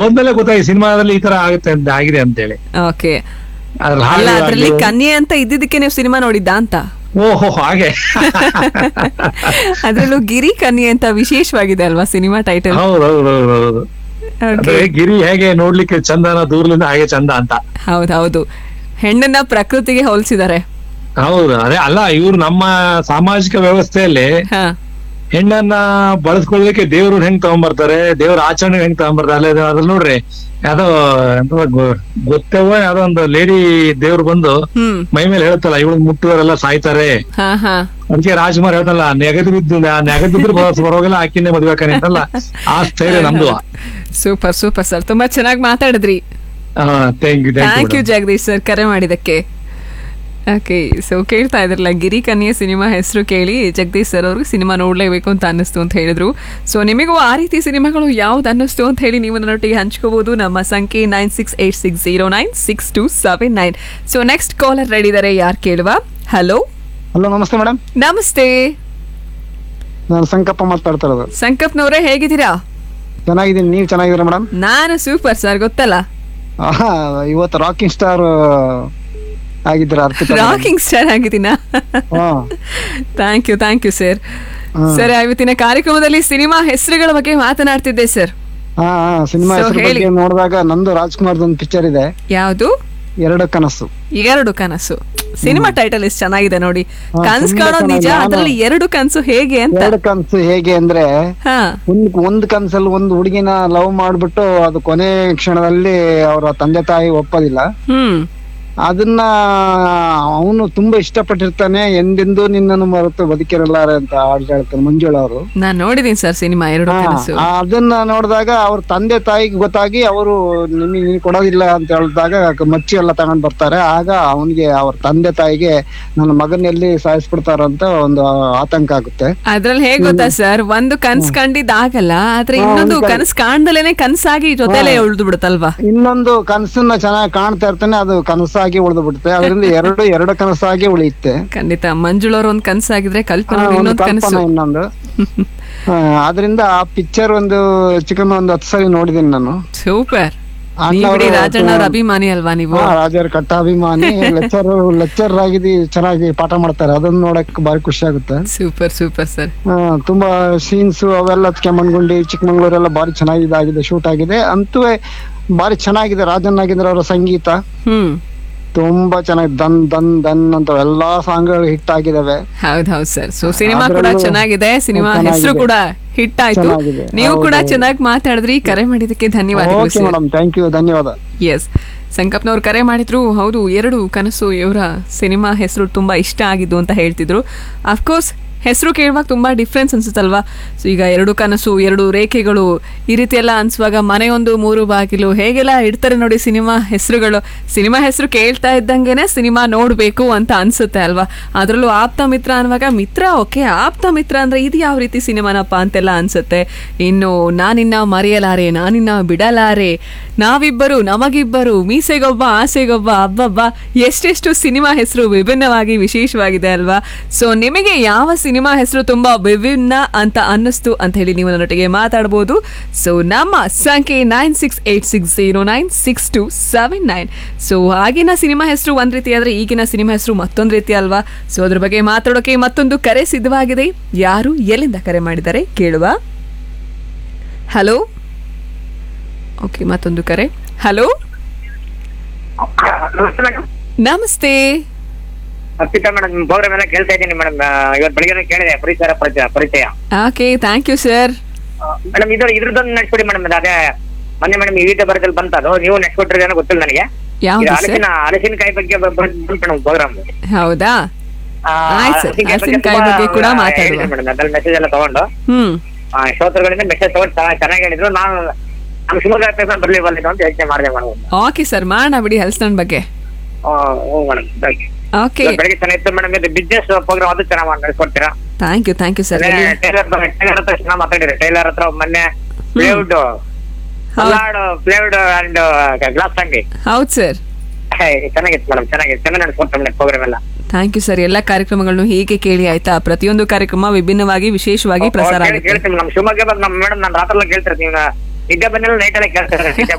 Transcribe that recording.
ಹೋದ್ಮೇಲೆ ಗೊತ್ತಾಯ್ತು ಸಿನಿಮಾದಲ್ಲಿ ಈ ತರ ಆಗುತ್ತೆ ಅಂತ ಆಗಿದೆ ಅಂತೇಳಿ ಓಕೆ ಅದ್ರಲ್ಲಿ ಅಲ್ಲ ಹಾಡು ಅದ್ರಲ್ಲಿ ಆಗ್ಲಿ- ಕನ್ಯೆ ಅಂತ ಇದ್ದಿದ್ದಕ್ಕೆ ನೀವು ಸಿನಿಮಾ ನೋಡಿದ್ದ ಅಂತ ಓಹೋ ಹಾಗೆ ಅದ್ರಲ್ಲೂ ಗಿರಿ ಕನ್ಯೆ ಅಂತ ವಿಶೇಷವಾಗಿದೆ ಅಲ್ವಾ ಸಿನಿಮಾ ಟೈಟಲ್ ಹೌದು ಹೌದು ಹೌದು ಹೌದು ಅಂದ್ರೆ ಗಿರಿ ಹೇಗೆ ನೋಡ್ಲಿಕ್ಕೆ ಚಂದನ ದೂರದಿಂದ ಹಾಗೆ ಚಂದ ಅಂತ ಹೌದೌದು ಹೆಣ್ಣನ್ನ ಪ್ರಕೃತಿಗೆ ಹೋಲಿಸಿದ್ದಾರೆ ಹೌದು ಅದೇ ಅಲ್ಲ ಇವ್ರು ನಮ್ಮ ಸಾಮಾಜಿಕ ವ್ಯವಸ್ಥೆಯಲ್ಲಿ ಹಾ ಹೆಣ್ಣನ್ನ ಬಳಸ್ಕೊಳ್ಳಿಕ್ಕೆ ದೇವ್ರು ಹೆಂಗ್ ತಗೊಂಡ್ಬರ್ತಾರೆ ದೇವ್ರ ಆಚರಣೆ ಹೆಂಗ್ ತಗೊಂಡ್ಬರ್ತಾರೆ ಅಲ್ಲೇ ಅದ್ರಲ್ಲಿ ನೋಡ್ರಿ ಯಾವ್ದೋ ಎಂತ ಗೊ- ಗೊತ್ತೇವೋ ಯಾವ್ದೋ ಒಂದು ಲೇಡಿ ದೇವ್ರು ಬಂದು ಹ್ಮ್ ಮೈ ಮೇಲೆ ಹೇಳ್ತಲ್ಲ ಇವಳು ಮುಟ್ಟುವರೆಲ್ಲ ಸಾಯ್ತಾರೆ ಹಾ ಹಾ ಅದಕ್ಕೆ ರಾಜ್ಕುಮಾರ್ ಹೇಳ್ತಲ್ಲ ನೆಗದು ಬಿದ್ದು ನೆಗದು ಬಿದ್ರು ಬರೋಗಿಲ್ಲ ಆಕಿನ್ನೇ ಮದ್ವೆ ಆಕಾನೆ ಅಂತಲ್ಲ ಆ ಸ್ಥೈರ್ಯ ನಮ್ದು ಸೂಪರ್ ಸೂಪರ್ ಸರ್ ತುಂಬಾ ಚೆನ್ನಾಗಿ ಮಾತಾಡಿದ್ರಿ thank you thank you Jagadish sir ಕರೆ ಮಾಡಿದಕ್ಕೆ ಓಕೆ ಸೊ ಕೇಳ್ತಾ ಇದ್ರಲ್ಲ ಗಿರಿ ಕನ್ಯೆ ಸಿನಿಮಾ ಹೆಸರು ಕೇಳಿ ಜಗದೀಶ್ ಸರ್ ಅವ್ರಿಗೆ ಸಿನಿಮಾ ನೋಡ್ಲೇಬೇಕು ಅಂತ ಅನ್ನಿಸ್ತು ಅಂತ ಹೇಳಿದ್ರು ಸೊ ನಿಮಗೂ ಆ ರೀತಿ ಸಿನಿಮಾಗಳು ಯಾವ್ದು ಅನ್ನಿಸ್ತು ಅಂತ ಹೇಳಿ ನೀವು ನನ್ನೊಟ್ಟಿಗೆ ಹಂಚ್ಕೋಬಹುದು ನಮ್ಮ ಸಂಖ್ಯೆ nine six eight six zero nine six two seven nine so next caller ready ಇದಾರೆ ಯಾರು ಕೇಳುವ ಹಲೋ ಹಲೋ ನಮಸ್ತೆ ಮೇಡಮ್ ನಮಸ್ತೆ ನಾನು ಸಂಕಪ್ಪ ಮಾತಾಡ್ತಾ ಇರೋದು ಸಂಕಪ್ನವ್ರೆ ಹೇಗಿದ್ದೀರಾ ಚೆನ್ನಾಗಿದ್ದೀನಿ ನೀವು ಚೆನ್ನಾಗಿದ್ದೀರಾ ಮೇಡಮ್ ನಾನು ಸೂಪರ್ ಸರ್ ಗೊತ್ತಲ್ಲ ಇವತ್ತು ರಾಕಿಂಗ್ ಸ್ಟಾರ್ ಆಗಿದ್ದೀರಾ ಅರ್ಪಿತ ರಾಕಿಂಗ್ ಸ್ಟಾರ್ ಆಗಿದ್ದೀನಾ ಹಾ thank you thank you sir sir ಇವತ್ತಿನ ಕಾರ್ಯಕ್ರಮದಲ್ಲಿ ಸಿನಿಮಾ ಹೆಸರುಗಳ ಬಗ್ಗೆ ಮಾತನಾಡ್ತಿದ್ದೆ ಸರ್ ಹಾ ಹಾ ಸಿನಿಮಾ So, ಹೆಸರು ಹೇಳಿ. ಬಗ್ಗೆ ನೋಡಿದಾಗ ನಂದು ರಾಜ್ಕುಮಾರ್ದು ಒಂದು ಪಿಕ್ಚರ್ ಇದೆ ಯಾವುದು ಎರಡು ಕನಸು ಎರಡು ಕನಸು ಸಿನಿಮಾ ಟೈಟಲ್ ಎಷ್ಟು ಚೆನ್ನಾಗಿದೆ ನೋಡಿ ಹಾ, ಕನ್ಸ್ ತುಂಬಾ ಕಾಣೋದು ನಿಜ ಚೆನ್ನಾಗಿದೆ. ಅದ್ರಲ್ಲಿ ಎರಡು ಕನ್ಸು ಹೇಗೆ ಅಂತ ಎರಡು ಕನಸು ಹೇಗೆ ಅಂದ್ರೆ ಹಾ ಒಂದ್ ಒಂದ್ ಕನ್ಸಲ್ಲಿ ಒಂದು ಹುಡುಗಿನ ಲವ್ ಮಾಡ್ಬಿಟ್ಟು ಅದು ಕೊನೆ ಕ್ಷಣದಲ್ಲಿ ಅವರ ತಂದೆ ತಾಯಿ ಒಪ್ಪೋದಿಲ್ಲ ಹ್ಮ್ ಅದನ್ನ ಅವನು ತುಂಬಾ ಇಷ್ಟಪಟ್ಟಿರ್ತಾನೆ ಎಂದೆಂದೂ ನಿನ್ನನ್ನು ಮರೆತು ಬದುಕಿರಲಾರೆ ಅಂತ ಹಾಡು ಹೇಳ್ತಾನೆ ಮಂಜುಳಾ ಅವರು ನಾನ್ ನೋಡಿದೀನಿ ಸರ್ ಸಿನಿಮಾ ಎರಡು ಹಾ, ಕನಸು ಆ, ಅದನ್ನ ನೋಡಿದಾಗ ಅವ್ರ ತಂದೆ ತಾಯಿಗೆ ಗೊತ್ತಾಗಿ ಅವರು ನಿಮಗೆ ನೀನು ಕೊಡೋದಿಲ್ಲ ಅಂತ ಹೇಳಿದಾಗ ಮಚ್ಚಿ ಎಲ್ಲ ತಗೊಂಡ್ ಬರ್ತಾರೆ ಆಗ ಅವನಿಗೆ ಅವ್ರ ತಂದೆ ತಾಯಿಗೆ ನನ್ನ ಮಗನ ಎಲ್ಲಿ ಸಾಯಿಸ್ಬಿಡ್ತಾರಂತ ಒಂದು ಆತಂಕ ಆಗುತ್ತೆ ಅದ್ರಲ್ಲಿ ಹೇಗ್ ಗೊತ್ತಾ ಸರ್ ಒಂದು ಕನ್ಸ್ ಕಂಡಿದ್ದಾಗಲ್ಲ ಆದ್ರೆ ಹಾ, ಇನ್ನೊಂದು ಒಂದು ಕನ್ಸ್- ಕನಸ್ ಕಾಣ್ದಲೇನೆ ಕನ್ಸಾಗಿ ಜೊತೆಲೆ ಉಳ್ದು ಬಿಡುತ್ತಲ್ವಾ ಇನ್ನೊಂದು ಕನಸನ್ನ ಚೆನ್ನಾಗಿ ಕಾಣ್ತಾ ಇರ್ತಾನೆ ಅದು ಕನಸಾಗಿ ಉಳಿದು ಬಿಡುತ್ತೆ ಅದರಿಂದ ಎರಡು ಎರಡು ಕನಸಾಗಿ ಉಳಿಯುತ್ತೆ ಖಂಡಿತ ಮಂಜುಳವ್ರ ಒಂದ್ ಕನ್ಸಾಗಿದ್ರೆ ಆ, ಕಲ್ಪನಾ ಒಂದು ಇನ್ನೊಂದ್ ಕಲ್ಪನೆ ಕನಸು ಇನ್ನೊಂದು ಆ, ಅದರಿಂದ ಆ ಪಿಕ್ಚರ್ ಒಂದು ಚಿಕನ್ ಒಂದು ಹತ್ತು ಸರಿ ನೋಡಿದೀನಿ ನಾನು ಸೂಪರ್ ಅಣ್ಣವ್ರು ನೀವಿಡೀ ರಾಜಣ್ಣವ್ರ ಅಥವಾ- ಅಭಿಮಾನಿ ಅಲ್ವಾ ನೀವು ಹಾ, ರಾಜರ ಕಟ್ಟಾಭಿಮಾನಿ ಲೆಕ್ಚರ್ ಲೆಕ್ಚರ್ ಆಗಿ ಚೆನ್ನಾಗಿ ಪಾಠ ಮಾಡ್ತಾರೆ ಅದನ್ನ ನೋಡಕ್ ಬಾರಿ ಖುಷಿ ಆಗುತ್ತೆ ಸೂಪರ್ ಸೂಪರ್ ಸರ್ ಆ, ತುಂಬಾ ಸೀನ್ಸ್ ಅವೆಲ್ಲ ಕೆಮ್ಮಣ್ಗುಂಡಿ ಚಿಕ್ಕಮಂಗ್ಳೂರೆಲ್ಲ ಬಾರಿ ಚೆನ್ನಾಗಿ ಇದಾಗಿದೆ ಶೂಟ್ ಆಗಿದೆ ಅಂತೂ ಬಾರಿ ಚೆನ್ನಾಗಿದೆ ರಾಜನ್ ನಾಗೇಂದ್ರ ಅವರ ಸಂಗೀತ ಹ್ಮ್ ತುಂಬಾ ಚೆನ್ನಾಗಿ ದನ್ ದನ್ ದನ್ ಅಂತ ಎಲ್ಲಾ ಸಾಂಗ್ಗಳು ಹಿಟ್ ಆಗಿದಾವೆ ಹೌದ್ ಹೌದ್ ಸರ್ ಸೊ ಸಿನಿಮಾ ಕೂಡ ಅದ್ರಲ್ಲೂ ಚೆನ್ನಾಗಿದೆ ಸಿನಿಮಾ ಚೆನ್ನಾಗಿದೆ. ಹೆಸರು ಕೂಡ ಹಿಟ್ ಆಯ್ತು ಚೆನ್ನಾಗಿದೆ. ನೀವು ಕೂಡ ಹೌದು. ಚೆನ್ನಾಗಿ ಮಾತಾಡಿದ್ರಿ ಕರೆ ಮಾಡಿದಕ್ಕೆ ಧನ್ಯವಾದಗಳು okay sir madam thank you ಧನ್ಯವಾದ ಎಸ್ ಸಂಕಪ್ನವ್ರು ಕರೆ ಮಾಡಿದ್ರು ಹೌದು ಎರಡು ಕನಸು ಇವರ ಸಿನಿಮಾ ಹೆಸರು ತುಂಬಾ ಇಷ್ಟ ಆಗಿದ್ದು ಅಂತ ಹೇಳ್ತಿದ್ರು ಅಫ್ಕೋರ್ಸ್ ಹೆಸರು ಕೇಳುವಾಗ ತುಂಬಾ ಡಿಫ್ರೆನ್ಸ್ ಅನ್ಸುತ್ತಲ್ವಾ ಸೊ ಈಗ ಎರಡು ಕನಸು ಎರಡು ರೇಖೆಗಳು ಈ ರೀತಿ ಎಲ್ಲ ಅನ್ಸುವಾಗ ಮನೆಯೊಂದು ಮೂರು ಬಾಗಿಲು ಹೇಗೆಲ್ಲ ಇಡ್ತಾರೆ ನೋಡಿ ಸಿನಿಮಾ ಹೆಸರುಗಳು ಸಿನಿಮಾ ಹೆಸರು ಕೇಳ್ತಾ ಇದ್ದಂಗೆನೆ ಸಿನಿಮಾ ನೋಡಬೇಕು ಅಂತ ಅನ್ಸುತ್ತೆ ಅಲ್ವಾ ಅದರಲ್ಲೂ ಆಪ್ತ ಮಿತ್ರ ಅನ್ನುವಾಗ ಮಿತ್ರ ಓಕೆ ಆಪ್ತ ಮಿತ್ರ ಅಂದ್ರೆ ಇದು ಯಾವ ರೀತಿ ಸಿನಿಮಾನಪ್ಪ ಅಂತೆಲ್ಲ ಅನ್ಸುತ್ತೆ ಇನ್ನು ನಾನಿನ್ನ ಮರೆಯಲಾರೆ ನಾನಿನ್ನ ಬಿಡಲಾರೆ ನಾವಿಬ್ಬರು ನಮಗಿಬ್ಬರು ಮೀಸೆಗೊಬ್ಬ ಆಸೆಗೊಬ್ಬ ಅಬ್ಬಬ್ಬ ಎಷ್ಟೆಷ್ಟು ಸಿನಿಮಾ ಹೆಸರು ವಿಭಿನ್ನವಾಗಿ ವಿಶೇಷವಾಗಿದೆ ಅಲ್ವಾ ಸೊ ನಿಮಗೆ ಯಾವ ಸಿನಿಮಾ ಹೆಸರು ತುಂಬಾ ವಿಭಿನ್ನ ಅಂತ ಅನ್ನಿಸ್ತು ಅಂತ ಹೇಳಿ ನೀವು ನನ್ನೊಟ್ಟಿಗೆ ಮಾತಾಡ್ಬೋದು ಸೊ ನಮ್ಮ ಸಂಖ್ಯೆ nine six eight six zero nine six two seven nine so ಆಗಿನ ಸಿನಿಮಾ ಹೆಸರು ಒಂದ್ ರೀತಿ ಆದ್ರೆ ಈಗಿನ ಸಿನಿಮಾ ಹೆಸರು ಮತ್ತೊಂದು ರೀತಿ ಅಲ್ವಾ ಸೊ ಅದ್ರ ಬಗ್ಗೆ ಮಾತಾಡೋಕೆ ಮತ್ತೊಂದು ಕರೆ ಸಿದ್ಧವಾಗಿದೆ ಯಾರು ಎಲ್ಲಿಂದ ಕರೆ ಮಾಡಿದ್ದಾರೆ ಕೇಳುವ ಹಲೋ ಓಕೆ ಮತ್ತೊಂದು ಕರೆ ಹಲೋ ನಮಸ್ತೆ ಮೇಡಮ್ ನಮಸ್ತೆ ಅರ್ಪಿತಾ ಮೇಡಮ್ ಪ್ರೋಗ್ರಾಮ್ ಎಲ್ಲ ಕೇಳ್ತಾ ಇದ್ದೀನಿ ಮೇಡಮ್ ಇವತ್ತು ಬೆಳಿಗ್ಗೆ ಕೇಳಿದೆ ಪರಿಸರ ಪರಿಚಯ ಪರಿಚಯ okay thank you sir madam ಇದು ಇದ್ರದ್ದೊಂದು ನೆಟ್ಬಿಡಿ ಮೇಡಮ್ ಅದೇ ಮೊನ್ನೆ ಮೇಡಮ್ ಈ ವಿಡಿಯೋ ಬರದಲ್ಲಿ ಬಂತದು ನೀವು ನೆಕ್ಸ್ಟ್ ಕೊಟ್ಟಿರೋದೇನೋ ಗೊತ್ತಿಲ್ಲ ನನಗೆ ಯಾವ್ದು ಇದು ಸರ್ ಹಲಸಿನ ಹಲಸಿನಕಾಯಿ ಬಗ್ಗೆ ಬಂತು ಮೇಡಮ್ ಪ್ರೋಗ್ರಾಮ್ ಹೌದಾ ಆಯ್ತು ಸರ್, ಹಲಸಿನಕಾಯಿ ಬಗ್ಗೆ ಕೂಡ ಮಾತಾಡುವ. ಮೇಡಮ್ ಅದ್ರಲ್ಲಿ ಮೆಸೇಜ್ ಎಲ್ಲ ತಗೊಂಡು ಹ್ಮ್ ಆ, ಶ್ರೋತೃಗಳಿಂದ ಮೆಸೇಜ್ ತಗೊಂಡು ಚೆನ್ನಾಗಿ ಚೆನ್ನಾಗಿ ಹೇಳಿದ್ರು ನಾನು ನಮ್ಮ ಶಿವಮೊಗ್ಗ ಪೇಪರ್ ಬರ್ಲಿ ಬರ್ಲಿಲ್ಲ ಅಂತ ಯೋಚನೆ ಮಾಡಿದೆ ಮೇಡಮ್ ಓಕೆ ಸರ್ ಮಾಡೋಣ ಬಿಡಿ ಹಲಸನ್ ಬಗ್ಗೆ ಹ್ಞೂ ಮೇಡಮ್ ಓಕೆ ಬೆಳಿಗ್ಗೆ ಚೆನ್ನಾಗಿತ್ತು ಮೇಡಮ್ ಇದು ಬಿಸ್ನೆಸ್ ಪ್ರೋಗ್ರಾಮ್ ಅದು ಚೆನ್ನಾಗಿ ಮಾಡಿ ನಡೆಸ್ಕೊಡ್ತೀರಾ thank you thank you sir tailor tailor ಹತ್ರ ಚೆನ್ನಾಗಿ ಮಾತಾಡಿರಿ ಟೈಲರ್ ಹತ್ರ ಮೊನ್ನೆ plywood salad plywood and glass ಅಂಗಡಿ ಹೌದು ಸರ್ ಚೆನ್ನಾಗಿತ್ತು ಮೇಡಮ್ ಚೆನ್ನಾಗಿತ್ತು ಚೆನ್ನಾಗಿ ನಡೆಸ್ಕೊಡ್ತಾರೆ ಮೇಡಮ್ ಪ್ರೋಗ್ರಾಮ್ ಎಲ್ಲ ಥ್ಯಾಂಕ್ ಯು ಸರ್ ಎಲ್ಲ ಕಾರ್ಯಕ್ರಮಗಳನ್ನು ಹೀಗೆ ಕೇಳಿ ಆಯ್ತಾ ಪ್ರತಿಯೊಂದು ಕಾರ್ಯಕ್ರಮ ವಿಭಿನ್ನವಾಗಿ ವಿಶೇಷವಾಗಿ ಪ್ರಸಾರ ಕೇಳಿ- ಆಗುತ್ತೆ ಕೇಳ್ತೀನಿ ನಮ್ಮ ಶಿವಮೊಗ್ಗ ಬಂದು ನಮ್ಮ ಮೇಡಮ್ ನಾನು ರಾತ್ರಿ ಕೇಳ್ತಿರ್ತೀನಿ ನೀವು ನಿದ್ದೆ ಬಂದಿಲ್ಲ ನೈಟ್ ಎಲ್ಲ ಕೇಳ್ತಾರೆ ನಿದ್ದೆ